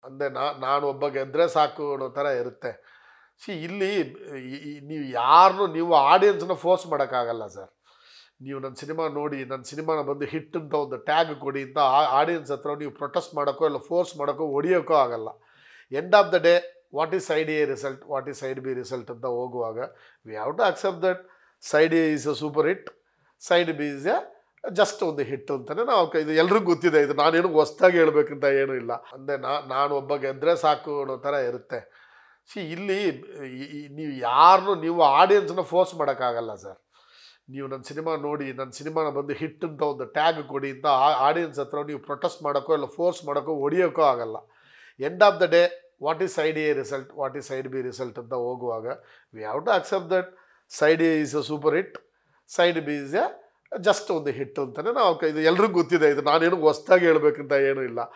ಅಂದರೆ ನಾ ನಾನು ಒಬ್ಬ ಗೆದ್ದರೆ ಸಾಕು ಅನ್ನೋ ಥರ ಇರುತ್ತೆ ಸಿ ಇಲ್ಲಿ ಈ- ಈ- ನೀವು ಯಾರನ್ನೂ ನೀವು ಆಡಿಯನ್ಸ್ನ ಫೋರ್ಸ್ ಮಾಡೋಕ್ಕಾಗಲ್ಲ ಸರ್ ನೀವು ನನ್ನ ಸಿನಿಮಾ ನೋಡಿ ನನ್ನ ಸಿನಿಮಾನ ಬಂದು ಹಿಟ್ ಅಂತ ಒಂದು ಟ್ಯಾಗ್ ಕೊಡಿ ಅಂತ ಆಡಿಯನ್ಸ್ ಹತ್ರ ನೀವು ಪ್ರೊಟೆಸ್ಟ್ ಮಾಡೋಕ್ಕೋ ಇಲ್ಲ ಫೋರ್ಸ್ ಮಾಡೋಕ್ಕೋ ಹೊಡಿಯೋಕ್ಕೋ ಆಗಲ್ಲ end of the day what is side A result what is side B result ಅಂತ ಹೋಗುವಾಗ we have to accept that side A is a super hit side B is a just ಒಂದು hit ಅಂತಲೇ ನಾವು ಕ- ಇದು ಎಲ್ರಿಗೂ ಗೊತ್ತಿದೆ ಇದು ನಾನೇನು ಹೊಸ್ದಾಗಿ ಹೇಳ್ಬೇಕಂತ ಏನೂ ಇಲ್ಲ ಅಂದರೆ ನಾ ನಾನು ಒಬ್ಬ ಗೆದ್ದರೆ ಸಾಕು ಅನ್ನೋ ಥರ ಇರುತ್ತೆ ಸಿ ಇಲ್ಲಿ ಈ- ಈ- ನೀವು ಯಾರನ್ನೂ ನೀವು ಆಡಿಯನ್ಸ್ನ ಫೋರ್ಸ್ ಮಾಡೋಕ್ಕಾಗಲ್ಲ ಸರ್ ನೀವು ನನ್ನ ಸಿನಿಮಾ ನೋಡಿ ನನ್ನ ಸಿನಿಮಾನ ಬಂದು ಹಿಟ್ ಅಂತ ಒಂದು ಟ್ಯಾಗ್ ಕೊಡಿ ಅಂತ ಆಡಿಯನ್ಸ್ ಹತ್ರ ನೀವು ಪ್ರೊಟೆಸ್ಟ್ ಮಾಡೋಕ್ಕೋ ಇಲ್ಲ ಫೋರ್ಸ್ ಮಾಡೋಕ್ಕೋ ಹೊಡಿಯೋಕ್ಕೋ ಆಗಲ್ಲ end of the day what is side A result what is side B result ಅಂತ ಹೋಗುವಾಗ we have to accept that side A is a super hit side B is a just ಒಂದು hit ಅಂತಲೇ ನಾವು ಕ- ಇದು ಎಲ್ರಿಗೂ ಗೊತ್ತಿದೆ ಇದು ನಾನೇನು ಹೊಸ್ದಾಗಿ ಹೇಳ್ಬೇಕಂತ ಏನೂ ಇಲ್ಲ